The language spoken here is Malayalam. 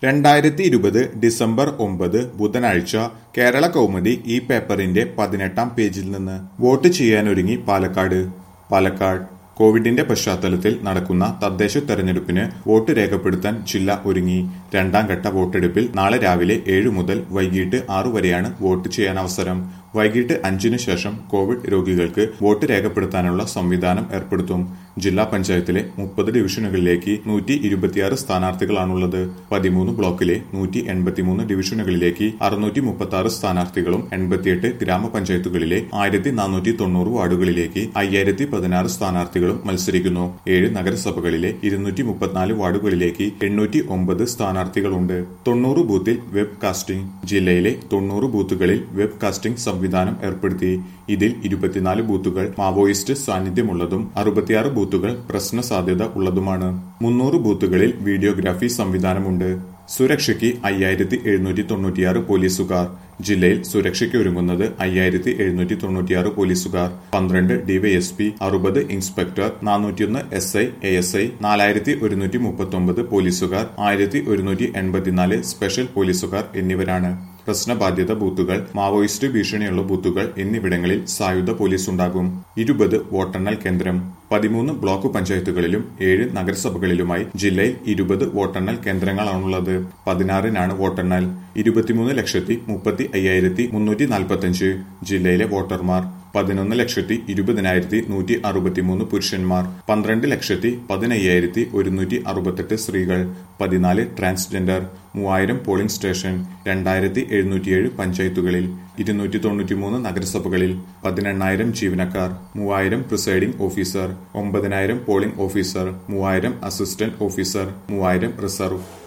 രണ്ടായിരത്തി ഇരുപത് ഡിസംബർ ഒമ്പത് ബുധനാഴ്ച കേരള കൗമുദി ഈ പേപ്പറിന്റെ പതിനെട്ടാം പേജിൽ നിന്ന് വോട്ട് ചെയ്യാനൊരുങ്ങി പാലക്കാട് പാലക്കാട് കോവിഡിന്റെ പശ്ചാത്തലത്തിൽ നടക്കുന്ന തദ്ദേശ തെരഞ്ഞെടുപ്പിന് വോട്ട് രേഖപ്പെടുത്താൻ ജില്ല ഒരുങ്ങി രണ്ടാം ഘട്ട വോട്ടെടുപ്പിൽ നാളെ രാവിലെ ഏഴ് മുതൽ വൈകിട്ട് ആറു വരെയാണ് വോട്ട് ചെയ്യാൻ അവസരം വൈകിട്ട് അഞ്ചിനു ശേഷം കോവിഡ് രോഗികൾക്ക് വോട്ട് രേഖപ്പെടുത്താനുള്ള സംവിധാനം ഏർപ്പെടുത്തും ജില്ലാ പഞ്ചായത്തിലെ മുപ്പത് ഡിവിഷനുകളിലേക്ക് നൂറ്റി ഇരുപത്തിയാറ് സ്ഥാനാർത്ഥികളാണുള്ളത് പതിമൂന്ന് ബ്ലോക്കിലെ നൂറ്റി എൺപത്തിമൂന്ന് ഡിവിഷനുകളിലേക്ക് അറുന്നൂറ്റി മുപ്പത്തി ആറ് സ്ഥാനാർത്ഥികളും എൺപത്തിയെട്ട് ഗ്രാമപഞ്ചായത്തുകളിലെ ആയിരത്തി നാനൂറ്റി തൊണ്ണൂറ് വാർഡുകളിലേക്ക് അയ്യായിരത്തി പതിനാറ് സ്ഥാനാർത്ഥികളും മത്സരിക്കുന്നു ഏഴ് നഗരസഭകളിലെ ഇരുന്നൂറ്റി മുപ്പത്തിനാല് വാർഡുകളിലേക്ക് എണ്ണൂറ്റി ഒമ്പത് സ്ഥാനാർത്ഥികളുണ്ട് തൊണ്ണൂറ് ബൂത്തിൽ വെബ് കാസ്റ്റിംഗ് ജില്ലയിലെ തൊണ്ണൂറ് ബൂത്തുകളിൽ വെബ് കാസ്റ്റിംഗ് സംവിധാനം ഏർപ്പെടുത്തി ഇതിൽ ഇരുപത്തിനാല് ബൂത്തുകൾ മാവോയിസ്റ്റ് സാന്നിധ്യമുള്ളതും അറുപത്തിയാറ് ബൂത്തുകൾ പ്രശ്ന സാധ്യത ഉള്ളതുമാണ് മുന്നൂറ് ബൂത്തുകളിൽ വീഡിയോഗ്രാഫി സംവിധാനമുണ്ട് സുരക്ഷയ്ക്ക് അയ്യായിരത്തി എഴുന്നൂറ്റി തൊണ്ണൂറ്റിയാറ് പോലീസുകാർ ജില്ലയിൽ സുരക്ഷയ്ക്ക് ഒരുങ്ങുന്നത് അയ്യായിരത്തി എഴുന്നൂറ്റി തൊണ്ണൂറ്റിയാറ് പോലീസുകാർ പന്ത്രണ്ട് ഡിവൈഎസ്പി അറുപത് ഇൻസ്പെക്ടർ നാനൂറ്റിയൊന്ന് S I A S I നാലായിരത്തി ഒരുന്നൂറ്റി മുപ്പത്തൊമ്പത് പോലീസുകാർ ആയിരത്തി ഒരുന്നൂറ്റി എൺപത്തിനാല് സ്പെഷ്യൽ പോലീസുകാർ എന്നിവരാണ് പ്രശ്നബാധിത ബൂത്തുകൾ മാവോയിസ്റ്റ് ഭീഷണിയുള്ള ബൂത്തുകൾ എന്നിവിടങ്ങളിൽ സായുധ പോലീസ് ഉണ്ടാകും ഇരുപത് വോട്ടെണ്ണൽ കേന്ദ്രം പതിമൂന്ന് ബ്ലോക്ക് പഞ്ചായത്തുകളിലും ഏഴ് നഗരസഭകളിലുമായി ജില്ലയിൽ ഇരുപത് വോട്ടെണ്ണൽ കേന്ദ്രങ്ങളാണുള്ളത് പതിനാറിനാണ് വോട്ടെണ്ണൽ ഇരുപത്തിമൂന്ന് ലക്ഷത്തി മുപ്പത്തി അയ്യായിരത്തി മുന്നൂറ്റി നാൽപ്പത്തഞ്ച് ജില്ലയിലെ വോട്ടർമാർ പതിനൊന്ന് ലക്ഷത്തി ഇരുപതിനായിരത്തി നൂറ്റി അറുപത്തിമൂന്ന് പുരുഷന്മാർ പന്ത്രണ്ട് ലക്ഷത്തി പതിനയ്യായിരത്തി ഒരുന്നൂറ്റി അറുപത്തെട്ട് സ്ത്രീകൾ പതിനാല് ട്രാൻസ്ജെൻഡർ മൂവായിരം പോളിംഗ് സ്റ്റേഷൻ രണ്ടായിരത്തി എഴുന്നൂറ്റിയേഴ് പഞ്ചായത്തുകളിൽ ഇരുന്നൂറ്റി തൊണ്ണൂറ്റിമൂന്ന് നഗരസഭകളിൽ പതിനെണ്ണായിരം ജീവനക്കാർ മൂവായിരം പ്രിസൈഡിംഗ് ഓഫീസർ ഒമ്പതിനായിരം പോളിംഗ് ഓഫീസർ മൂവായിരം അസിസ്റ്റന്റ് ഓഫീസർ മൂവായിരം റിസർവ്